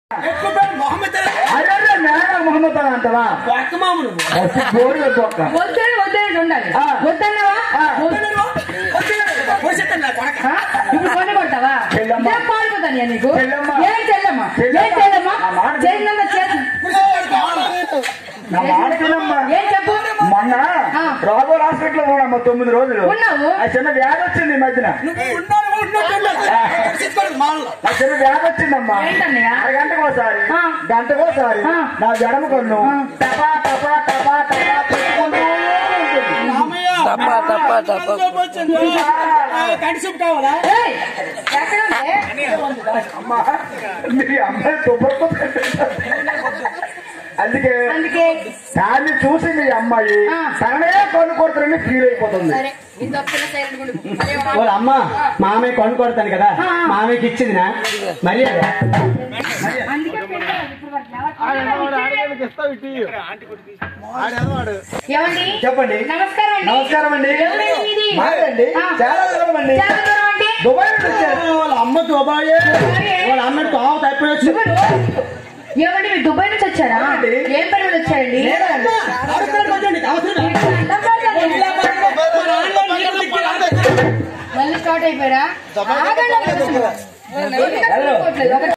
ఎక్కువ పేరు మొహమ్మద్ అలీ. అరే నేనా మొహమ్మద్ అలీ అంటవా ఒక్క మాము నువ్వు. అసలు బోడి ఒక్క వద్దని వద్దని ఉండాలి ఆ. వద్దన్నావా ఆ. వద్దు. వద్దు, పోసేస్తాను నా కొడక. ఆ? ఇప్పుడు కొండ కొడతావా చెల్లమ్మ. నేను పాడుకోతాను ఇక నీకు చెల్లమ్మ. ఏం చెల్లమ్మ చెల్లమ్మ. ఏం చెల్లమ్మ నా మాట చెల్లమ్మ చేసి పోసేస్తాను కావాలా? నా మాట వినమ్మా ఏం చెప్పు మొన్న ఆ. రాబో హాస్పిటల్ ఉన్నామ్మా తొమ్మిది రోజులు ఉన్నావు? ఆ చిన్న వ్యాధి వచ్చింది ఈ మధ్యన నువ్వు ఉన్నావు, ఉన్నట్టు ఉండాలి. తీసుకోలేదు మాల్లో. ఆ చిన్న వ్యాధి వచ్చిందమ్మా ఏంటన్నయ్య? అరగంటకు ఒకసారి ఆ. గంటకు ఒకసారి ఆ. నా జడమ కొన్ను ఆ. టపా టపా టపా టపా పెట్టుకుంటూ ఉంటుంది. రామయ్య, తప్ప, తప్ప, తప్ప. కడుపు వచ్చింది. ఆ, కంటి సూపు కావాలా ఏయ్, ఎక్కడ ఉంది? అమ్మా మీ అమ్మాయి తుబ్బకు అందుకే అందుకే దాన్ని చూసి మీ అమ్మాయి ఆ. తననే కొను కొడుతున్నని ఫీల్ అయిపోతుంది సరే ఇంత ఒక్కనే సైలెంట్ ఉండు. అరే వా. వాళ్ళ అమ్మ మామయ్య కొను కొడతాను కదా ఆ. మామయ్యకి ఇచ్చింది నా మరి అందుకే పెట్టాలి ఇప్పుడు వరకు. ఏమండి చెప్పండి నమస్కారం అండి నమస్కారం అండి ఎవరండి మీది? మాదండి ఆ. చాలా దూరం అండి చాలా దూరం అండి దుబాయ్ నుంచి వచ్చారు వాళ్ళ అమ్మ దుబాయ్ వాళ్ళ అమ్మ తావు తప్పిపోయి వచ్చి ఏమండి మీరు దుబాయ్ నుంచి వచ్చారా అవునండి. ఏం పని మీద వచ్చారండి లేదండి. అవసరం వచ్చండి అవసరం అర్థం కావట్లేదు. మా నాన్నగారు నీళ్ళు లిక్కి రాలేదు. మళ్ళీ స్టార్ట్ అయిపోయారా ఆగండి అసలు. ఎందుకు అసలు పోవట్లేదు? ఒక